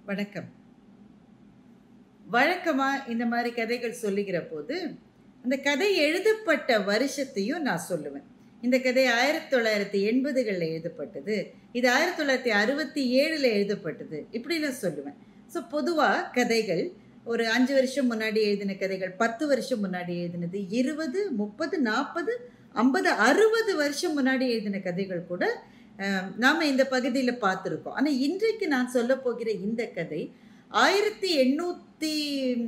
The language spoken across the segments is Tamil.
வணக்கம் வழக்கமாக இந்த மாதிரி கதைகள் சொல்லுகிற போது அந்த கதை எழுதப்பட்ட வருஷத்தையும் நான் சொல்லுவேன் இந்த கதை ஆயிரத்தி தொள்ளாயிரத்தி எண்பதுகளில் எழுதப்பட்டது இது ஆயிரத்தி தொள்ளாயிரத்தி அறுபத்தி ஏழில் எழுதப்பட்டது இப்படிலாம் சொல்லுவேன் ஸோ பொதுவாக கதைகள் ஒரு அஞ்சு வருஷம் முன்னாடி எழுதின கதைகள் பத்து வருஷம் முன்னாடி எழுதினது இருபது முப்பது நாற்பது ஐம்பது அறுபது வருஷம் முன்னாடி எழுதின கதைகள் கூட அஹ், நாம இந்த பகுதியில் பார்த்துருக்கோம் ஆனால் இன்றைக்கு நான் சொல்ல போகிற இந்த கதை ஆயிரத்தி எண்ணூற்றி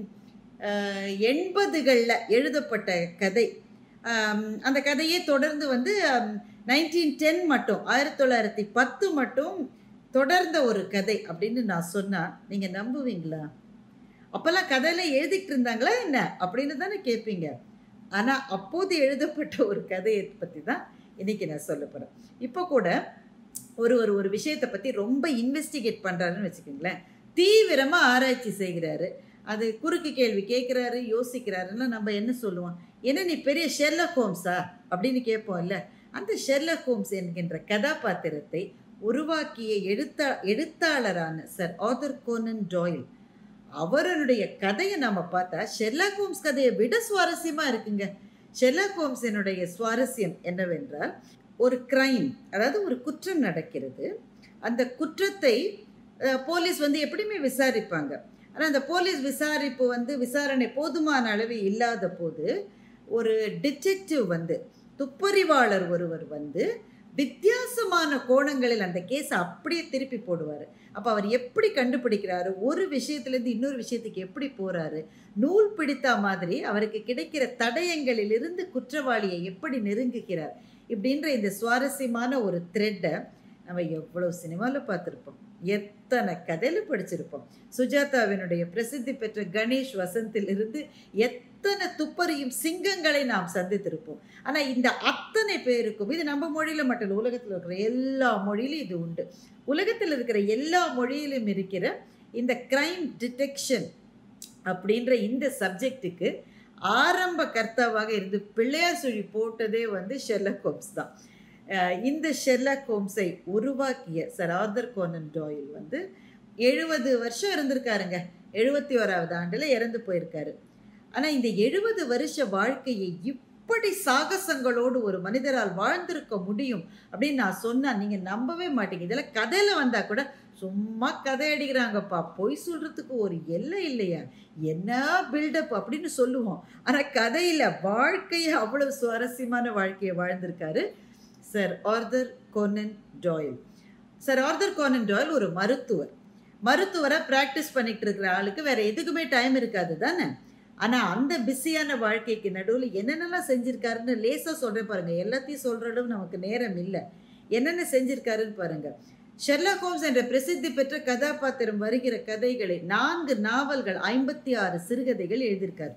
எண்பதுகளில் எழுதப்பட்ட கதை ஆம், அந்த கதையே தொடர்ந்து வந்து நைன்டீன் டென் மட்டும் ஆயிரத்தி தொள்ளாயிரத்தி பத்து மட்டும் தொடர்ந்த ஒரு கதை அப்படின்னு நான் சொன்னால் நீங்கள் நம்புவீங்களா அப்போல்லாம் கதையில் எழுதிட்டு இருந்தாங்களா என்ன அப்படின்னு தானே கேட்பீங்க ஆனால் அப்போது எழுதப்பட்ட ஒரு கதையை பற்றி தான் இன்றைக்கி நான் சொல்ல போகிறேன் இப்போ கூட ஒரு ஒரு ஒரு விஷயத்தை பற்றி ரொம்ப இன்வெஸ்டிகேட் பண்ணுறாருன்னு வச்சுக்கோங்களேன் தீவிரமாக ஆராய்ச்சி செய்கிறாரு அது குறுக்கு கேள்வி கேட்குறாரு யோசிக்கிறாருன்னா நம்ம என்ன சொல்லுவோம் என்ன நீ பெரிய ஷெர்லக் ஹோம்ஸா அப்படின்னு கேட்போம்ல அந்த ஷெர்லக் ஹோம்ஸ் என்கின்ற கதாபாத்திரத்தை உருவாக்கிய எழுத்தா எழுத்தாளரான சர் ஆதர் கோனன் டாயில் அவருடைய கதையை நம்ம பார்த்தா ஷெர்லாக் ஹோம்ஸ் கதையை விட சுவாரஸ்யமாக இருக்குங்க ஷெர்லாக் ஹோம்ஸினுடைய சுவாரஸ்யம் என்னவென்றால் ஒரு கிரைம் அதாவது ஒரு குற்றம் நடக்கிறது அந்த குற்றத்தை அஹ், போலீஸ் வந்து எப்படியுமே விசாரிப்பாங்க ஆனால் அந்த போலீஸ் விசாரிப்பு வந்து விசாரணை போதுமான அளவு இல்லாத போது ஒரு டிடெக்டிவ் வந்து துப்பறிவாளர் ஒருவர் வந்து வித்தியாசமான கோணங்களில் அந்த கேஸை அப்படியே திருப்பி போடுவார் அப்போ அவர் எப்படி கண்டுபிடிக்கிறாரு ஒரு விஷயத்துலேருந்து இன்னொரு விஷயத்துக்கு எப்படி போகிறாரு நூல் பிடித்தா மாதிரி அவருக்கு கிடைக்கிற தடயங்களிலிருந்து குற்றவாளியை எப்படி நெருங்குகிறார் இப்படின்ற இந்த சுவாரஸ்யமான ஒரு த்ரெட்டை நம்ம எவ்வளோ சினிமாவில் பார்த்துருப்போம் எத்தனை கதையில் படிச்சிருப்போம் சுஜாதாவினுடைய பிரசித்தி பெற்ற கணேஷ் வசந்திலிருந்து எத்தனை துப்பறியும் சிங்கங்களை நாம் சந்தித்திருப்போம் ஆனால் இந்த அத்தனை பேருக்கும் இது நம்ம மொழியில் மட்டும் இல்லை உலகத்தில் இருக்கிற எல்லா மொழியிலும் இது உண்டு உலகத்தில் இருக்கிற எல்லா மொழியிலும் இருக்கிற இந்த கிரைம் டிடெக்ஷன் அப்படின்ற இந்த சப்ஜெக்ட்டுக்கு ஆரம்ப கர்த்தாவாக இருந்து பிள்ளையார் சுழி போட்டதே வந்து ஷெர்லக் ஹோம்ஸ் தான் அஹ் இந்த ஷெர்லக் ஹோம்ஸை உருவாக்கிய சர் ஆர்தர் கோனன் டாயில் வந்து எழுபது வருஷம் இருந்திருக்காருங்க எழுபத்தி ஓராவது ஆண்டில் இறந்து போயிருக்காரு ஆனால் இந்த எழுபது வருஷ வாழ்க்கையை இப்படி சாகசங்களோடு ஒரு மனிதரால் வாழ்ந்திருக்க முடியும் அப்படின்னு நான் சொன்னால் நீங்கள் நம்பவே மாட்டீங்க இதெல்லாம் கதையில் வந்தால் கூட சும்மா கதை அடிக்கிறாங்கப்பா பொய் சொல்கிறதுக்கு ஒரு எல்லை இல்லையா என்ன பில்டப் அப்படின்னு சொல்லுவோம் ஆனால் கதையில் வாழ்க்கையை அவ்வளவு சுவாரஸ்யமான வாழ்க்கையை வாழ்ந்திருக்காரு sir Arthur Conan Doyle sir Arthur Conan Doyle ஒரு மருத்துவர் மருத்துவரை ப்ராக்டிஸ் பண்ணிட்டு இருக்கிற ஆளுக்கு வேற எதுக்குமே டைம் இருக்காது தானே ஆனால் அந்த பிஸியான வாழ்க்கைக்கு நடுவில் என்னென்னலாம் செஞ்சிருக்காருன்னு லேசாக சொல்கிறேன் பாருங்க எல்லாத்தையும் சொல்கிற அளவு நமக்கு நேரம் இல்லை என்னென்ன செஞ்சிருக்காருன்னு பாருங்க ஷெர்லாக் ஹோம்ஸ் என்ற பிரசித்தி பெற்ற கதாபாத்திரம் வருகிற கதைகளை நான்கு நாவல்கள் ஐம்பத்தி ஆறு சிறுகதைகள் எழுதியிருக்காரு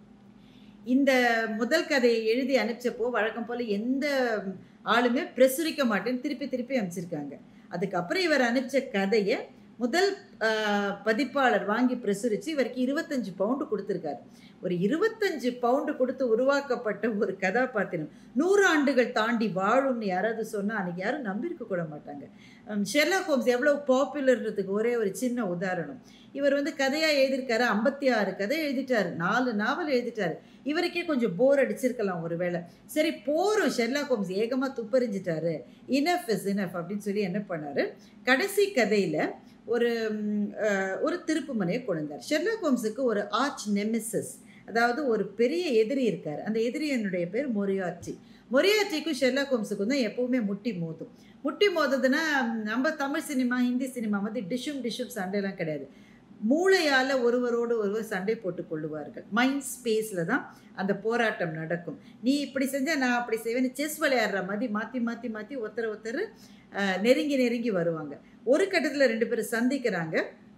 இந்த முதல் கதையை எழுதி அனுப்பிச்சப்போ வழக்கம் போல் எந்த ஆளுமே பிரசுரிக்க மாட்டேன்னு திருப்பி திருப்பி அனுப்பிச்சிருக்காங்க அதுக்கப்புறம் இவர் அனுப்பிச்ச கதையை முதல் ஆஹ், பதிப்பாளர் வாங்கி பிரசுரித்து இவருக்கு இருபத்தஞ்சு பவுண்டு கொடுத்துருக்காரு ஒரு இருபத்தஞ்சு பவுண்டு கொடுத்து உருவாக்கப்பட்ட ஒரு கதாபாத்திரம் நூறு ஆண்டுகள் தாண்டி வாழும்னு யாராவது சொன்னால் அன்றைக்கி யாரும் நம்பியிருக்க கூட மாட்டாங்க ஹம், ஷெர்லாக் ஹோம்ஸ் எவ்வளோ பாப்புலர்ன்றதுக்கு ஒரே ஒரு சின்ன உதாரணம் இவர் வந்து கதையாக எழுதியிருக்காரு ஐம்பத்தி ஆறு கதை எழுதிட்டாரு நாலு நாவல் எழுதிட்டாரு இவருக்கே கொஞ்சம் போர் அடிச்சிருக்கலாம் ஒருவேளை சரி போரும் ஷெர்லாக் ஹோம்ஸ் ஏகமாக துப்பறிஞ்சிட்டாரு இனஃப் இஸ் இனஃப் அப்படின்னு சொல்லி என்ன பண்ணாரு கடைசி கதையில் ஒரு ம், அஹ், ஒரு திருப்புமனையை கொண்டு வந்தார் ஷெர்லாக் ஹோம்ஸுக்கு ஒரு ஆர்ச் நெமிசஸ் அதாவது ஒரு பெரிய எதிரி இருக்கார் அந்த எதிரியனுடைய பேர் மொரியாச்சி மொரியாச்சிக்கும் ஷெர்லாக் ஹோம்ஸுக்கும் தான் எப்பவுமே முட்டி மோதும் முட்டி மோதுதுன்னா நம்ம தமிழ் சினிமா ஹிந்தி சினிமா வந்து டிஷ்ஷும் டிஷ்ஷும் சண்டைலாம் கிடையாது மூளையால் ஒருவரோடு ஒருவர் சண்டை போட்டுக் கொள்ளுவார்கள் மைண்ட் ஸ்பேஸில் தான் அந்த போராட்டம் நடக்கும் நீ இப்படி செஞ்சால் நான் அப்படி செய்வேன்னு செஸ் விளையாடுற மாதிரி மாற்றி மாற்றி மாற்றி ஒருத்தர் ஒருத்தர் அஹ், நெருங்கி நெருங்கி வருவாங்க ஒரு கட்டத்தில் ரெண்டு பேரும் சந்திக்கிறாங்க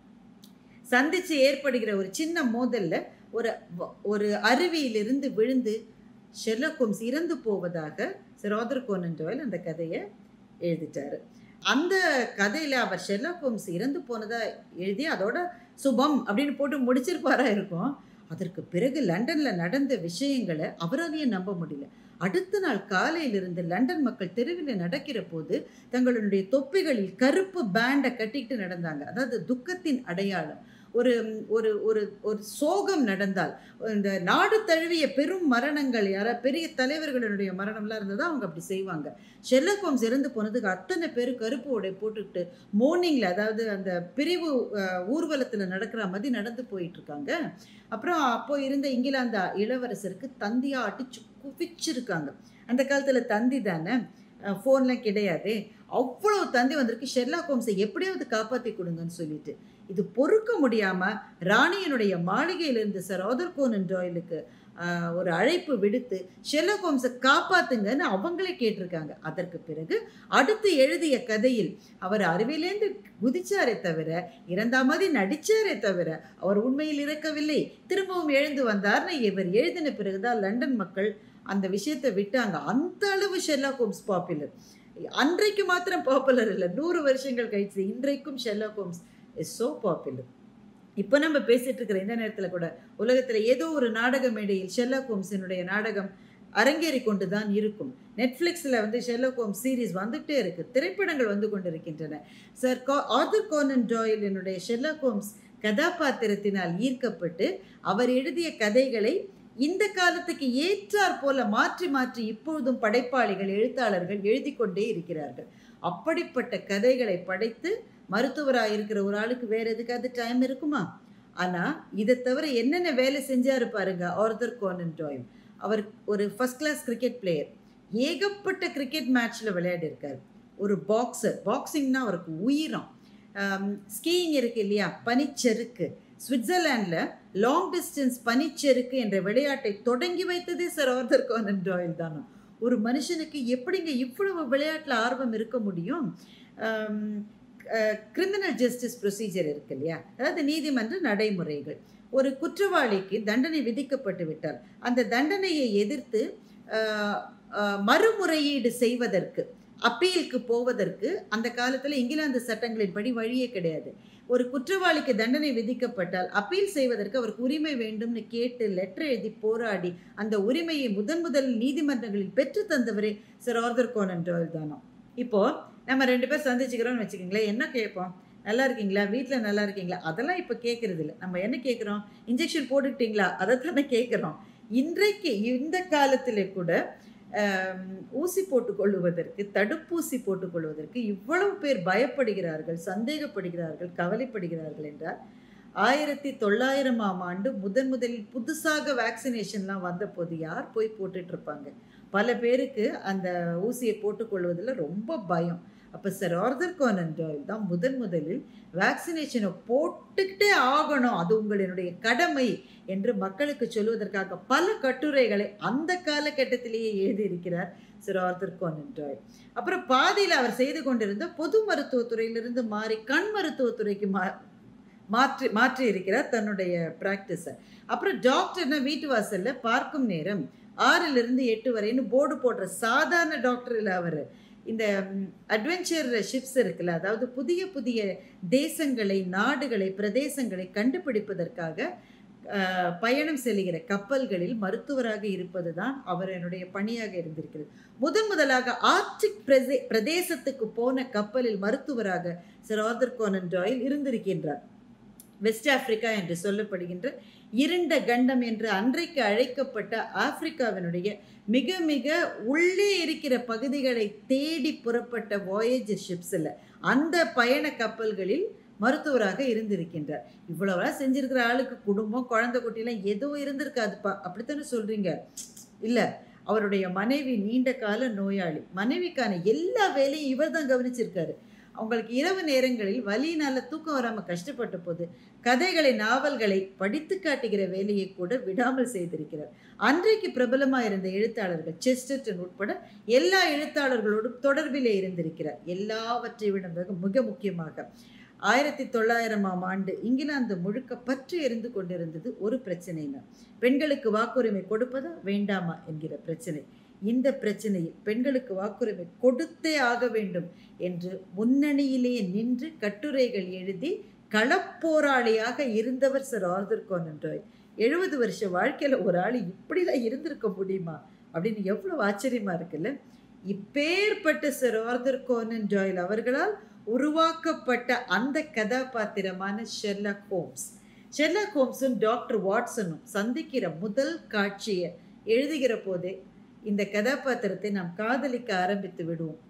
சந்தித்து ஏற்படுகிற ஒரு சின்ன மோதல்ல ஒரு வ- ஒரு அருவியிலிருந்து விழுந்து ஷெர்லக் ஹோம்ஸ் இறந்து போவதாக சிரோதர் கோனன் டாயில் அந்த கதையை எழுதிட்டாரு அந்த கதையில் அவர் ஷெர்லக் ஹோம்ஸ் இறந்து போனதா எழுதி அதோட சுபம் அப்படின்னு போட்டு முடிச்சிருப்பாரா இருக்கும் அதற்கு பிறகு லண்டனில் நடந்த விஷயங்களை அவராலேயே நம்ப முடியல அடுத்த நாள் காலையிலிருந்து லண்டன் மக்கள் தெருவில் நடக்கிற போது தங்களுடைய தொப்பிகளில் கருப்பு பேண்டை கட்டிக்கிட்டு நடந்தாங்க அதாவது துக்கத்தின் அடையாளம் ஒரு ஒரு ஒரு ஒரு சோகம் நடந்தால் இந்த நாடு தழுவிய பெரும் மரணங்கள் யாரா பெரிய தலைவர்களுடைய மரணம்லாம் இருந்ததா அவங்க அப்படி செய்வாங்க ஷெர்லக் ஹோம்ஸ் இறந்து போனதுக்கு அத்தனை பேர் கருப்பு உடை போட்டுக்கிட்டு மார்னிங்கில் அதாவது அந்த பிரிவு ஊர்வலத்தில் நடக்கிற மாதிரி நடந்து போயிட்டு இருக்காங்க அப்புறம் அப்போ இருந்த இங்கிலாந்து இளவரசருக்கு தந்தியா அடிச்சு குவிச்சிருக்காங்க அந்த காலத்தில் தந்தி தானே ஃபோன்லாம் கிடையாது அவ்வளோ தந்தி வந்திருக்கு ஷெர்லாக் ஹோம்ஸை எப்படியாவது காப்பாற்றி கொடுங்கன்னு சொல்லிட்டு இது பொறுக்க முடியாமல் ராணியனுடைய மாளிகையிலிருந்து சார் ஆதர் கோனன் டாயிலுக்கு ஒரு அழைப்பு விடுத்து ஷெர்லாக் ஹோம்ஸை காப்பாத்துங்கன்னு அவங்களே கேட்டிருக்காங்க அதற்கு பிறகு அடுத்து எழுதிய கதையில் அவர் அறிவிலேந்து குதிச்சாரே தவிர இறந்தா மாதிரி நடிச்சாரே தவிர அவர் உண்மையில் இறக்கவில்லை திரும்பவும் எழுந்து வந்தார்னு இவர் எழுதின பிறகுதான் லண்டன் மக்கள் அந்த விஷயத்தை விட்டாங்க அந்த அளவு ஷெர்லாக் ஹோம்ஸ் பாப்புலர் அன்றைக்கு மாத்திரம் பாப்புலர் இல்லை நூறு வருஷங்கள் கழிச்சு இன்றைக்கும் Sherlock Holmes is so popular இப்போ நம்ம பேசிட்டு இருக்கிற இந்த நேரத்தில் கூட உலகத்தில் ஏதோ ஒரு நாடக மேடையில் ஷெர்லாக் ஹோம்ஸினுடைய நாடகம் அரங்கேறி கொண்டு தான் இருக்கும் நெட்ஃப்ளிக்ஸில் வந்து ஷெர்லாக் ஹோம்ஸ் சீரீஸ் வந்துகிட்டே இருக்கு திரைப்படங்கள் வந்து கொண்டு இருக்கின்றன சார் கா ஆர்தர் கோனன் டாயில் என்னுடைய ஷெர்லாக் ஹோம்ஸ் கதாபாத்திரத்தினால் ஈர்க்கப்பட்டு அவர் எழுதிய கதைகளை இந்த காலத்துக்கு ஏற்றாற் போல மாற்றி மாற்றி இப்பொழுதும் படைப்பாளிகள் எழுத்தாளர்கள் எழுதி கொண்டே இருக்கிறார்கள் அப்படிப்பட்ட கதைகளை படைத்து மருத்துவராக இருக்கிற ஒரு ஆளுக்கு வேற எதுக்காவது டைம் இருக்குமா ஆனால் இதை தவிர என்னென்ன வேலை செஞ்சாரு பாருங்க ஆர்தர் கோனன் டாயில் அவர் ஒரு ஃபர்ஸ்ட் கிளாஸ் கிரிக்கெட் பிளேயர் ஏகப்பட்ட கிரிக்கெட் மேட்ச்சில் விளையாடி இருக்கார் ஒரு பாக்ஸர் பாக்ஸிங்னா அவருக்கு உயிரம் ஸ்கீயிங் இருக்கு இல்லையா பனிச்செருக்கு சுவிட்சர்லாண்டில் லாங் டிஸ்டன்ஸ் பனிச்செருக்கு என்ற விளையாட்டை தொடங்கி வைத்ததே சார் ஆர்தர் கோனன் டாயில் தானோ ஒரு மனுஷனுக்கு எப்படிங்க இவ்வளவு விளையாட்டில் ஆர்வம் இருக்க முடியும் கிரிமினல் ஜஸ்டிஸ் ப்ரொசீஜர் இருக்கு இல்லையா அதாவது நீதிமன்ற நடைமுறைகள் ஒரு குற்றவாளிக்கு தண்டனை விதிக்கப்பட்டு விட்டால் அந்த தண்டனையை எதிர்த்து மறுமுறையீடு செய்வதற்கு அப்பீலுக்கு போவதற்கு அந்த காலத்தில் இங்கிலாந்து சட்டங்களின்படி வழியே கிடையாது ஒரு குற்றவாளிக்கு தண்டனை விதிக்கப்பட்டால் அப்பீல் செய்வதற்கு அவருக்கு உரிமை வேண்டும்னு கேட்டு லெட்டர் எழுதி போராடி அந்த உரிமையை முதன் முதல் நீதிமன்றங்களில் பெற்று தந்தவரே சர் ஆர்தர் கோனன் டாயில் தானோ இப்போ நம்ம ரெண்டு பேர் சந்திச்சுக்கிறோம்னு வச்சுக்கோங்களேன் என்ன கேட்போம் நல்லா இருக்கீங்களா வீட்டில் நல்லா இருக்கீங்களா அதெல்லாம் இப்போ கேட்குறது இல்லை நம்ம என்ன கேட்குறோம் இன்ஜெக்ஷன் போட்டுக்கிட்டீங்களா அதை தானே கேட்குறோம் இன்றைக்கு இந்த காலத்தில் கூட ஊசி போட்டுக்கொள்வதற்கு தடுப்பூசி போட்டுக்கொள்வதற்கு இவ்வளவு பேர் பயப்படுகிறார்கள் சந்தேகப்படுகிறார்கள் கவலைப்படுகிறார்கள் என்றால் ஆயிரத்தி தொள்ளாயிரமாம் ஆண்டு முதன் முதலில் புதுசாக வேக்சினேஷன்லாம் வந்தபோது யார் போய் போட்டுட்டு இருப்பாங்க பல பேருக்கு அந்த ஊசியை போட்டுக்கொள்வதில் ரொம்ப பயம் அப்போ சார் ஆர்தர் கோனன் டாயில் தான் முதன் முதலில் வேக்சினேஷனை போட்டுக்கிட்டே ஆகணும் அது உங்களினுடைய கடமை என்று மக்களுக்கு சொல்வதற்காக பல கட்டுரைகளை அந்த காலகட்டத்திலேயே எழுதியிருக்கிறார் சார் ஆர்தர் கோனன் டாயில் அப்புறம் பாதியில் அவர் செய்து கொண்டிருந்த பொது மருத்துவத்துறையிலிருந்து மாறி கண் மருத்துவத்துறைக்கு மா மாற்றி மாற்றி இருக்கிறார் தன்னுடைய ப்ராக்டிஸை அப்புறம் டாக்டர்னா வீட்டு வாசலில் பார்க்கும் நேரம் ஆறிலிருந்து எட்டு வரைன்னு போர்டு போடுற சாதாரண டாக்டர் இல்லை அவர் இந்த அட்வென்ச்சர் ஷிப்ஸ் இருக்குல்ல அதாவது புதிய புதிய தேசங்களை நாடுகளை பிரதேசங்களை கண்டுபிடிப்பதற்காக பயணம் செல்கிற கப்பல்களில் மருத்துவராக இருப்பது தான் அவர் என்னுடைய பணியாக இருந்திருக்கிறது முதன் முதலாக ஆர்டிக் பிரதே பிரதேசத்துக்கு போன கப்பலில் மருத்துவராக சர் ஆர்தர் கோனன் டாயில் இருந்திருக்கின்றார் வெஸ்ட் ஆப்பிரிக்கா என்று சொல்லப்படுகின்ற இருண்ட கண்டம் என்று அன்றைக்கு அழைக்கப்பட்ட ஆப்பிரிக்காவினுடைய மிக மிக உள்ளே இருக்கிற பகுதிகளை தேடி புறப்பட்ட வாயேஜ் ஷிப்ஸில் அந்த பயண கப்பல்களில் மருத்துவராக இருந்திருக்கின்றார் இவ்வளவுலாம் செஞ்சிருக்கிற ஆளுக்கு குடும்பம் குழந்தை குட்டிலாம் எதுவும் இருந்திருக்காதுப்பா அப்படித்தானே சொல்றீங்க இல்லை அவருடைய மனைவி நீண்ட கால நோயாளி மனைவிக்கான எல்லா வேலையும் இவர் தான் கவனிச்சிருக்காரு அவங்களுக்கு இரவு நேரங்களில் வலியினால தூக்கம் வராமல் கஷ்டப்பட்ட போது கதைகளை நாவல்களை படித்து காட்டுகிற வேலையை கூட விடாமல் செய்திருக்கிறார் அன்றைக்கு பிரபலமாக இருந்த எழுத்தாளர்கள் செஸ்டர்டன் உட்பட எல்லா எழுத்தாளர்களோடும் தொடர்பிலே இருந்திருக்கிறார் எல்லாவற்றை விட மிக மிக முக்கியமாக ஆயிரத்தி தொள்ளாயிரமாம் ஆண்டு இங்கிலாந்து முழுக்க பற்றி எரிந்து கொண்டிருந்தது ஒரு பிரச்சனைனா பெண்களுக்கு வாக்குரிமை கொடுப்பதா வேண்டாமா என்கிற பிரச்சனை இந்த பிரச்சனையில் பெண்களுக்கு வாக்குரிமை கொடுத்தே ஆக வேண்டும் என்று முன்னணியிலே நின்று கட்டுரைகள் எழுதி களப்போராளியாக இருந்தவர் சர் ஆர்தர் கோனன் ராய் எழுபது வருஷ வாழ்க்கையில் ஒரு ஆள் இப்படிலாம் இருந்திருக்க முடியுமா அப்படின்னு எவ்வளோ ஆச்சரியமாக இருக்குல்ல இப்பேற்பட்ட சர் ஆர்தர் கோனன் ஜாயில் அவர்களால் உருவாக்கப்பட்ட அந்த கதாபாத்திரமான ஷெர்லக் ஹோம்ஸ் ஷெர்லக் ஹோம்ஸும் டாக்டர் வாட்சனும் சந்திக்கிற முதல் காட்சியை எழுதுகிற போதே இந்த கதாபாத்திரத்தை நாம் காதலிக்க ஆரம்பித்து விடுவோம்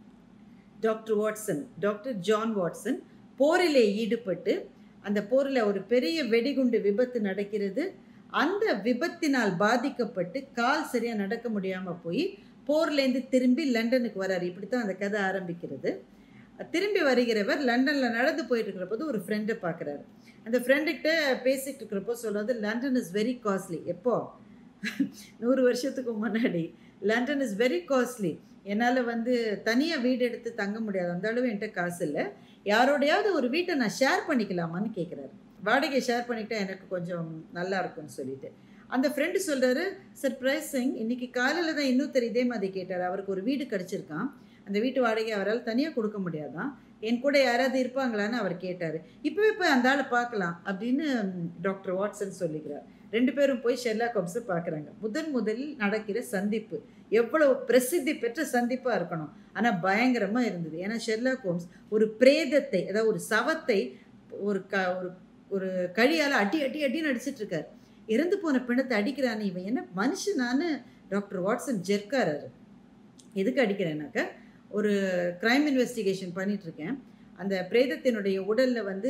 doctor Watson doctor John Watson போரிலே ஈடுபட்டு அந்த போரில் ஒரு பெரிய வெடிகுண்டு விபத்து நடக்கிறது அந்த விபத்தினால் பாதிக்கப்பட்டு கால் சரியாக நடக்க முடியாமல் போய் போர்லேருந்து திரும்பி லண்டனுக்கு வராரு இப்படி தான் அந்த கதை ஆரம்பிக்கிறது திரும்பி வருகிறவர் லண்டனில் நடந்து போயிட்டு இருக்கிற போது ஒரு ஃப்ரெண்டை பார்க்குறாரு அந்த ஃப்ரெண்டுக்கிட்ட பேசிகிட்டு இருக்கிறப்போ சொல்கிறது லண்டன் இஸ் வெரி காஸ்ட்லி எப்போ நூறு வருஷத்துக்கு முன்னாடி லண்டன் இஸ் வெரி காஸ்ட்லி என்னால் வந்து தனியாக வீடு எடுத்து தங்க முடியாது அந்த அளவு என்கிட்ட காசு இல்லை யாரோடையாவது ஒரு வீட்டை நான் ஷேர் பண்ணிக்கலாமான்னு கேட்குறாரு வாடகை ஷேர் பண்ணிக்கிட்டா எனக்கு கொஞ்சம் நல்லா இருக்கும்னு சொல்லிட்டு அந்த ஃப்ரெண்டு சொல்கிறாரு சர்ப்ரைசிங் இன்னைக்கு காலையில் தான் இன்னொருத்தர் இதே மாதிரி கேட்டார் அவருக்கு ஒரு வீடு கிடச்சிருக்கான் அந்த வீட்டு வாடகை அவரால் தனியாக கொடுக்க முடியாதான் என் கூட யாராவது இருப்பாங்களான்னு அவர் கேட்டார் இப்போவே போய் அந்த ஆளை பார்க்கலாம் அப்படின்னு டாக்டர் வாட்சன் சொல்லிக்கிறார் ரெண்டு பேரும் போய் ஷெர்லாக் ஹோம்ஸை பார்க்குறாங்க முதன் முதலில் நடக்கிற சந்திப்பு எவ்வளவு பிரசித்தி பெற்ற சந்திப்பாக இருக்கணும் ஆனால் பயங்கரமாக இருந்தது ஏன்னா ஷெர்லாக் ஹோம்ஸ் ஒரு பிரேதத்தை அதாவது ஒரு சவத்தை ஒரு க ஒரு ஒரு கழியால் அடி அடி அடின்னு அடிச்சிட்டு இருக்காரு இறந்து போன பிணத்தை அடிக்கிறான்னு இவன் என்ன மனுஷனான்னு டாக்டர் வாட்சன் ஜெர்க்காராரு எதுக்கு அடிக்கிறேன்னாக்க ஒரு க்ரைம் இன்வெஸ்டிகேஷன் பண்ணிகிட்ருக்கேன் அந்த பிரேதத்தினுடைய உடலில் வந்து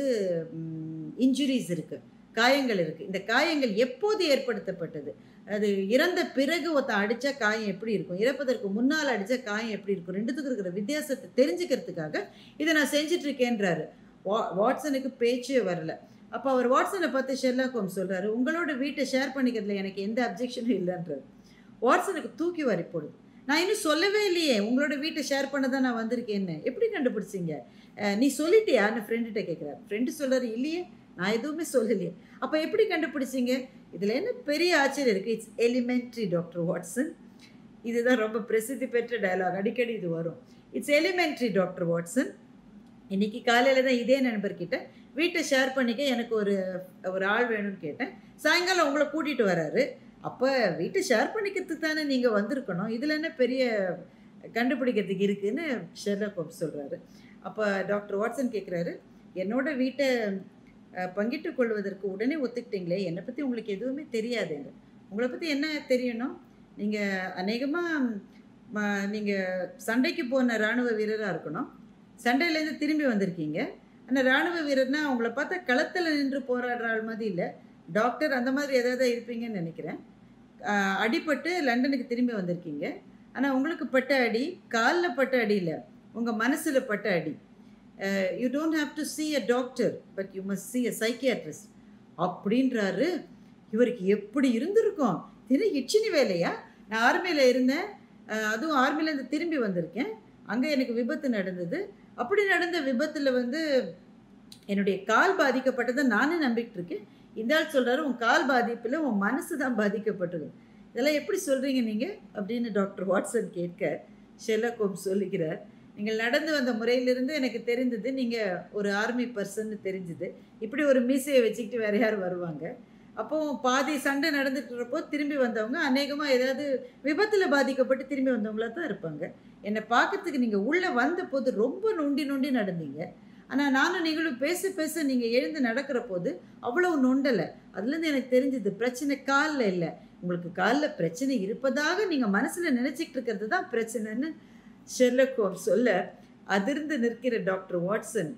இன்ஜுரிஸ் இருக்குது காயங்கள் இருக்குது இந்த காயங்கள் எப்போது ஏற்படுத்தப்பட்டது அது இறந்த பிறகு ஒருத்தன் அடித்தா காயம் எப்படி இருக்கும் இறப்பதற்கு முன்னால் அடித்தா காயம் எப்படி இருக்கும் ரெண்டுத்துக்கு இருக்கிற வித்தியாசத்தை தெரிஞ்சுக்கிறதுக்காக இதை நான் செஞ்சிட்ருக்கேன்றாரு வா வாட்ஸனுக்கு பேச்சே வரல அப்போ அவர் வாட்ஸனை பார்த்து ஷெர்லாக் ஹோம்ஸ் சொல்கிறாரு உங்களோட வீட்டை ஷேர் பண்ணிக்கிறதுல எனக்கு எந்த அப்ஜெக்ஷனும் இல்லைன்றாரு வாட்ஸனுக்கு தூக்கி வாரி போடுது நான் இன்னும் சொல்லவே இல்லையே உங்களோட வீட்டை ஷேர் பண்ண தான் நான் வந்திருக்கேன்னு எப்படி கண்டுபிடிச்சிங்க நீ சொல்லிட்டியான்னு ஃப்ரெண்டுகிட்ட கேட்குறாரு ஃப்ரெண்டு சொல்கிறாரு இல்லையே நான் எதுவுமே சொல்லலையே அப்போ எப்படி கண்டுபிடிச்சிங்க இதில் என்ன பெரிய ஆச்சரியம் இருக்குது இட்ஸ் எலிமெண்ட்ரி டாக்டர் வாட்ஸன் இதுதான் ரொம்ப பிரசித்தி பெற்ற டயலாக் அடிக்கடி இது வரும் இட்ஸ் எலிமெண்ட்ரி டாக்டர் வாட்ஸன் இன்றைக்கி காலையில் தான் இதே நண்பர்கிட்ட வீட்டை ஷேர் பண்ணிக்க எனக்கு ஒரு ஒரு ஆள் வேணும்னு கேட்டேன் சாயங்காலம் உங்களை கூட்டிகிட்டு வராரு அப்போ வீட்டை ஷேர் பண்ணிக்கிறதுக்கு தானே நீங்கள் வந்திருக்கணும் இதில் என்ன பெரிய கண்டுபிடிக்கிறதுக்கு இருக்குதுன்னு ஷெர்லாக் ஹோம்ஸ் சொல்கிறாரு அப்போ டாக்டர் வாட்சன் கேட்குறாரு என்னோட வீட்டை பங்கிட்டு கொள்வதற்கு உடனே ஒத்துக்கிட்டீங்களே என்னை பற்றி உங்களுக்கு எதுவுமே தெரியாதுங்க உங்களை பற்றி என்ன தெரியணும் நீங்கள் அநேகமாக நீங்கள் சண்டைக்கு போன இராணுவ வீரராக இருக்கணும் சண்டையிலேருந்து திரும்பி வந்திருக்கீங்க ஆனால் இராணுவ வீரர்னா அவங்கள பார்த்தா களத்தில் நின்று போராடுற ஆள் மாதிரி இல்லை டாக்டர் அந்த மாதிரி எதாவது இருப்பீங்கன்னு நினைக்கிறேன் அடிப்பட்டு லண்டனுக்கு திரும்பி வந்திருக்கீங்க ஆனால் உங்களுக்கு பட்ட அடி காலில் பட்ட அடி இல்லை உங்கள் மனசில் பட்ட அடி you don't have to see a doctor but you must see a psychiatrist அப்படின்றாரு இவருக்கு எப்படி இருந்திருக்கும் திரு இச்சினி வேலையா நான் ஆர்மியில் இருந்தேன் அதுவும் ஆர்மிலேருந்து திரும்பி வந்திருக்கேன் அங்கே எனக்கு விபத்து நடந்தது அப்படி நடந்த விபத்தில் வந்து என்னுடைய கால் பாதிக்கப்பட்டதை நானே நம்பிக்கிட்டு இருக்கேன் இந்த ஆள் சொல்கிறாரு உன் கால் பாதிப்பில் உன் மனசு தான் பாதிக்கப்பட்டது இதெல்லாம் எப்படி சொல்கிறீங்க நீங்கள் அப்படின்னு டாக்டர் வாட்சன் கேட்க ஷெல்லகோம் சொல்லுகிறார் நீங்கள் நடந்து வந்த முறையிலிருந்து எனக்கு தெரிந்தது நீங்கள் ஒரு ஆர்மி பர்சன்னு தெரிஞ்சுது இப்படி ஒரு மீசையை வச்சுக்கிட்டு வேறு யார் வருவாங்க அப்போ பாதி சண்டை நடந்துட்டுறப்போ திரும்பி வந்தவங்க அநேகமாக ஏதாவது விபத்தில் பாதிக்கப்பட்டு திரும்பி வந்தவங்களா தான் இருப்பாங்க என்னை பார்க்கறதுக்கு நீங்கள் உள்ளே வந்த போது ரொம்ப நொண்டி நொண்டி நடந்தீங்க ஆனால் நானும் நீங்களும் பேச பேச நீங்கள் எழுந்து நடக்கிற போது அவ்வளோ நொண்டலை அதுலேருந்து எனக்கு தெரிஞ்சது பிரச்சனை காலில் இல்லை உங்களுக்கு காலில் பிரச்சனை இருப்பதாக நீங்கள் மனசில் நினச்சிக்கிட்டு இருக்கிறது தான் பிரச்சனைன்னு ஷெர்லக் ஹோம்ஸ் சொல்ல அதிர்ந்து நிற்கிற டாக்டர் வாட்சன்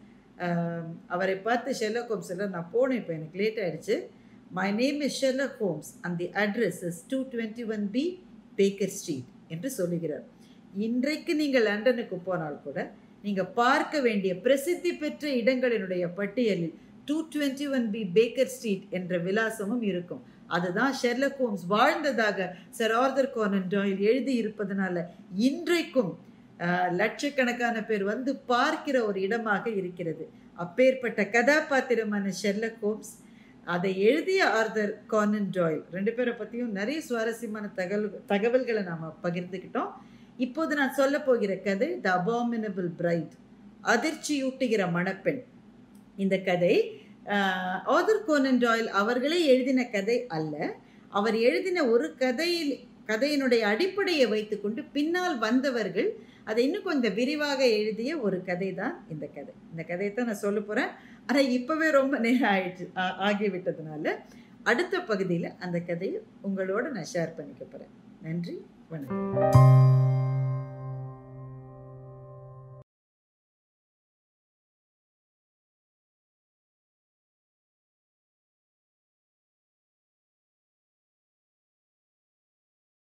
அவரை பார்த்து ஷெர்லக் ஹோம்ஸ் சொல்ல நான் போனேன் இப்போ எனக்கு லேட் ஆகிடுச்சு my name is Sherlock Holmes and the address is two twenty one B Baker Street என்று சொல்லுகிறார் இன்றைக்கு நீங்கள் லண்டனுக்கு போனால் கூட நீங்கள் பார்க்க வேண்டிய பிரசித்தி பெற்ற இடங்களினுடைய பட்டியலில் two twenty one B Baker Street என்ற விலாசமும் இருக்கும் அதுதான் ஷெர்லக் ஹோம்ஸ் வாழ்ந்ததாக சர் ஆர்தர் கோனன் டாயில் எழுதி இருப்பதனால இன்றைக்கும் லட்சக்கணக்கான பேர் வந்து பார்க்கிற ஒரு இடமாக இருக்கிறது அப்பேற்பட்ட கதாபாத்திரமான ஷெர்லக் ஹோம்ஸ் அதை எழுதிய ஆர்தர் கானன் டாயில் ரெண்டு பேரை பற்றியும் நிறைய சுவாரஸ்யமான தகவல் தகவல்களை நாம் பகிர்ந்துக்கிட்டோம் இப்போது நான் சொல்ல போகிற கதை த அபாமினபிள் பிரைட் அதிர்ச்சியூட்டுகிற மணப்பெண் இந்த கதை ஆதர் கோனன் டாயில் அவர்களே எழுதின கதை அல்ல அவர் எழுதின ஒரு கதையில் கதையினுடைய அடிப்படையை வைத்துக்கொண்டு பின்னால் வந்தவர்கள் அதை இன்னும் கொஞ்சம் விரிவாக எழுதிய ஒரு கதை தான் இந்த கதை இந்த கதையை தான் நான் சொல்ல போகிறேன் ஆனால் இப்போவே ரொம்ப நேரம் ஆயிடுச்சு ஆ- ஆகிவிட்டதுனால அடுத்த பகுதியில் அந்த கதையை உங்களோட நான் ஷேர் பண்ணிக்க போகிறேன் நன்றி வணக்கம்